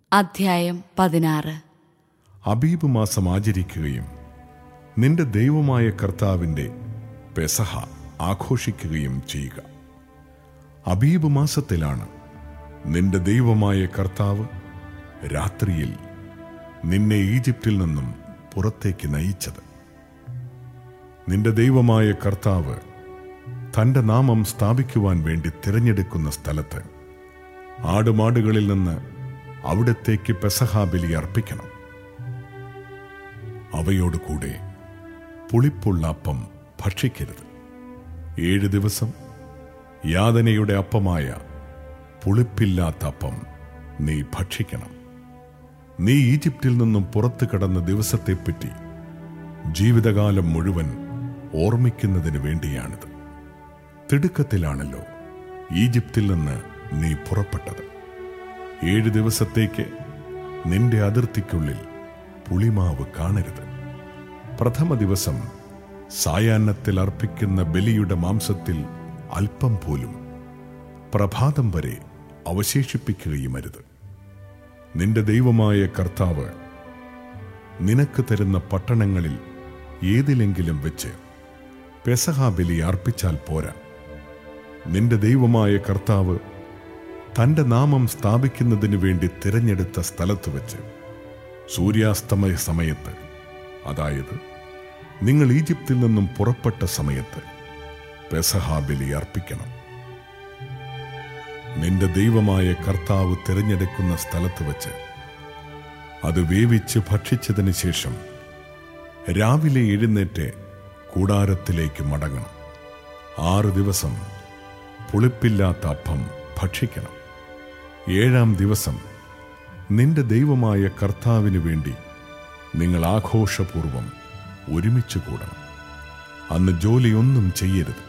അധ്യായം പതിനാറ് അബീബ് മാസം ആചരിക്കുകയും നിന്റെ ദൈവമായ കർത്താവിൻ്റെ പെസഹ ആഘോഷിക്കുകയും ചെയ്യുക അബീബ് മാസത്തിലാണ് നിന്റെ ദൈവമായ കർത്താവ് രാത്രിയിൽ നിന്നെ ഈജിപ്തിൽ നിന്നും പുറത്തേക്ക് നയിച്ചത് നിന്റെ ദൈവമായ കർത്താവ് തന്റെ നാമം സ്ഥാപിക്കുവാൻ വേണ്ടി തിരഞ്ഞെടുക്കുന്ന സ്ഥലത്ത് ആടുമാടുകളിൽ നിന്ന് അവിടത്തേക്ക് പെസഹാബലി അർപ്പിക്കണം അവയോട് കൂടെ പുളിപ്പുള്ള അപ്പം ഭക്ഷിക്കരുത് ഏഴ് ദിവസം യാതനയുടെ അപ്പമായ പുളിപ്പില്ലാത്ത അപ്പം നീ ഭക്ഷിക്കണം നീ ഈജിപ്തിൽ നിന്നും പുറത്തു കടന്ന ദിവസത്തെപ്പറ്റി ജീവിതകാലം മുഴുവൻ ഓർമ്മിക്കുന്നതിന് വേണ്ടിയാണിത് തിടുക്കത്തിലാണല്ലോ ഈജിപ്തിൽ നിന്ന് നീ പുറപ്പെട്ടത് ഏഴ് ദിവസത്തേക്ക് നിന്റെ അതിർത്തിക്കുള്ളിൽ പുളിമാവ് കാണരുത് പ്രഥമ ദിവസം സായാഹ്നത്തിൽ അർപ്പിക്കുന്ന ബലിയുടെ മാംസത്തിൽ അല്പം പോലും പ്രഭാതം വരെ അവശേഷിപ്പിക്കുകയുമരുത് നിന്റെ ദൈവമായ കർത്താവ് നിനക്ക് തരുന്ന പട്ടണങ്ങളിൽ ഏതിലെങ്കിലും വെച്ച് പെസഹാ ബലി അർപ്പിച്ചാൽ പോരാ നിന്റെ ദൈവമായ കർത്താവ് തന്റെ നാമം സ്ഥാപിക്കുന്നതിന് വേണ്ടി തിരഞ്ഞെടുത്ത സ്ഥലത്ത് വെച്ച് സൂര്യാസ്തമയ സമയത്ത് അതായത് നിങ്ങൾ ഈജിപ്തിൽ നിന്നും പുറപ്പെട്ട സമയത്ത് പെസഹാ ബലി അർപ്പിക്കണം നിന്റെ ദൈവമായ കർത്താവ് തിരഞ്ഞെടുക്കുന്ന സ്ഥലത്ത് വച്ച് അത് വേവിച്ച് ഭക്ഷിച്ചതിന് ശേഷം രാവിലെ എഴുന്നേറ്റ് കൂടാരത്തിലേക്ക് മടങ്ങണം ആറ് ദിവസം പുളിപ്പില്ലാത്ത അപ്പം ഭക്ഷിക്കണം ഏഴാം ദിവസം നിന്റെ ദൈവമായ കർത്താവിന് വേണ്ടി നിങ്ങൾ ആഘോഷപൂർവം ഒരുമിച്ച് കൂടണം അന്ന് ജോലിയൊന്നും ചെയ്യരുത്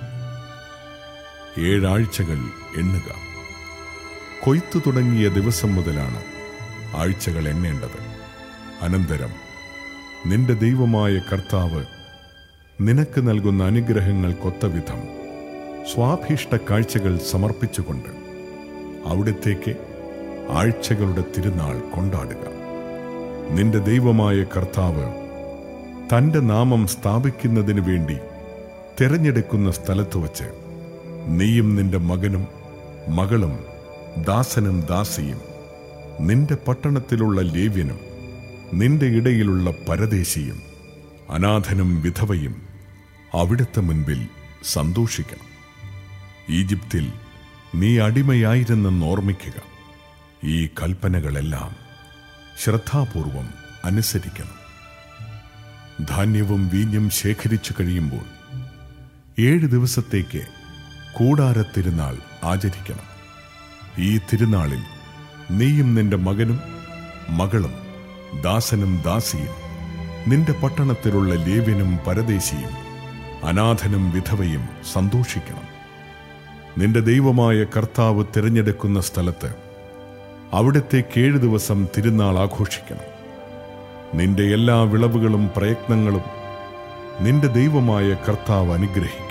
ഏഴാഴ്ചകൾ എണ്ണുക കൊയ്ത്തു തുടങ്ങിയ ദിവസം മുതലാണ് ആഴ്ചകൾ എണ്ണേണ്ടത് അനന്തരം നിന്റെ ദൈവമായ കർത്താവ് നിനക്ക് നൽകുന്ന അനുഗ്രഹങ്ങൾക്കൊത്ത വിധം സ്വാഭീഷ്ട കാഴ്ചകൾ സമർപ്പിച്ചുകൊണ്ട് അവിടത്തേക്ക് ആഴ്ചകളുടെ തിരുനാൾ കൊണ്ടാടുക നിന്റെ ദൈവമായ കർത്താവ് തന്റെ നാമം സ്ഥാപിക്കുന്നതിന് വേണ്ടി തിരഞ്ഞെടുക്കുന്ന സ്ഥലത്ത് വച്ച് നീയും നിന്റെ മകനും മകളും ദാസനും ദാസിയും നിന്റെ പട്ടണത്തിലുള്ള ലേവ്യനും നിന്റെ ഇടയിലുള്ള പരദേശിയും അനാഥനും വിധവയും അവിടുത്തെ മുൻപിൽ സന്തോഷിക്കണം ഈജിപ്തിൽ നീ അടിമയായിരുന്നെന്ന് ഓർമ്മിക്കുക ഈ കൽപ്പനകളെല്ലാം ശ്രദ്ധാപൂർവം അനുസരിക്കണം ധാന്യവും വീഞ്ഞും ശേഖരിച്ചു കഴിയുമ്പോൾ ഏഴ് ദിവസത്തേക്ക് കൂടാരത്തിരുന്നാൾ ആചരിക്കണം ഈ തിരുനാളിൽ നീയും നിന്റെ മകനും മകളും ദാസനും ദാസിയും നിന്റെ പട്ടണത്തിലുള്ള ലേവ്യനും പരദേശിയും അനാഥനും വിധവയും സന്തോഷിക്കണം നിന്റെ ദൈവമായ കർത്താവ് തിരഞ്ഞെടുക്കുന്ന സ്ഥലത്ത് അവിടത്തേക്ക് ഏഴ് ദിവസം തിരുനാൾ ആഘോഷിക്കണം നിന്റെ എല്ലാ വിളവുകളും പ്രയത്നങ്ങളും നിന്റെ ദൈവമായ കർത്താവ് അനുഗ്രഹിക്കും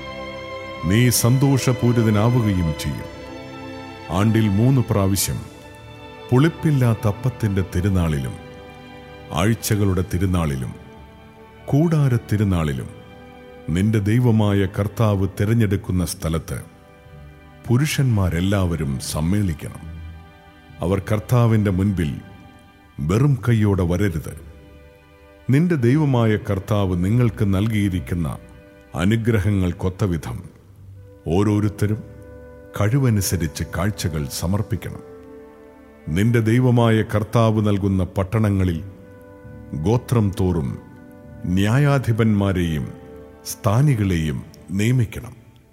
നീ സന്തോഷപൂരിതനാവുകയും ചെയ്യും ആണ്ടിൽ മൂന്ന് പ്രാവശ്യം പുളിപ്പില്ലാത്ത അപ്പത്തിന്റെ തിരുനാളിലും ആഴ്ചകളുടെ തിരുനാളിലും കൂടാര തിരുനാളിലും നിന്റെ ദൈവമായ കർത്താവ് തിരഞ്ഞെടുക്കുന്ന സ്ഥലത്ത് പുരുഷന്മാരെല്ലാവരും സമ്മേളിക്കണം അവർ കർത്താവിന്റെ മുൻപിൽ വെറും കൈയോടെ വരരുത് നിന്റെ ദൈവമായ കർത്താവ് നിങ്ങൾക്ക് നൽകിയിരിക്കുന്ന അനുഗ്രഹങ്ങൾക്കൊത്ത വിധം ഓരോരുത്തരും കഴിവനുസരിച്ച് കാഴ്ചകൾ സമർപ്പിക്കണം നിന്റെ ദൈവമായ കർത്താവ് നൽകുന്ന പട്ടണങ്ങളിൽ ഗോത്രം തോറും ന്യായാധിപന്മാരെയും സ്ഥാനികളെയും നിയമിക്കണം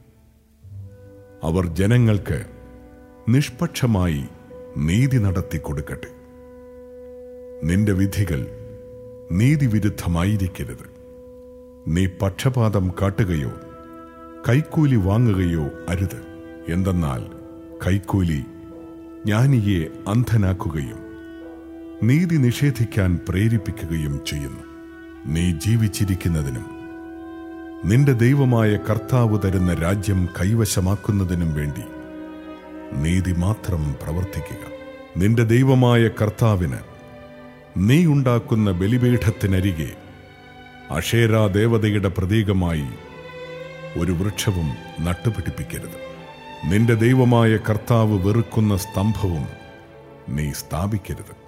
അവർ ജനങ്ങൾക്ക് നിഷ്പക്ഷമായി നീതി നടത്തി കൊടുക്കട്ടെ നിന്റെ വിധികൾ നീതിവിരുദ്ധമായിരിക്കരുത് നീ പക്ഷപാതം കാട്ടുകയോ കൈക്കൂലി വാങ്ങുകയോ അരുത് എന്തെന്നാൽ കൈക്കൂലി ജ്ഞാനിയെ അന്ധനാക്കുകയും നീതി നിഷേധിക്കാൻ പ്രേരിപ്പിക്കുകയും ചെയ്യുന്നു നീ ജീവിച്ചിരിക്കുന്നതിനും നിന്റെ ദൈവമായ കർത്താവ് തരുന്ന രാജ്യം കൈവശമാക്കുന്നതിനും വേണ്ടി നീതി മാത്രം പ്രവർത്തിക്കുക നിന്റെ ദൈവമായ കർത്താവിന് നീ ഉണ്ടാക്കുന്ന ബലിപീഠത്തിനരികെ അഷേരാ ദേവതയുടെ പ്രതീകമായി ഒരു വൃക്ഷവും നട്ടുപിടിപ്പിക്കരുത് നിന്റെ ദൈവമായ കർത്താവ് വെറുക്കുന്ന സ്തംഭവും നീ സ്ഥാപിക്കരുത്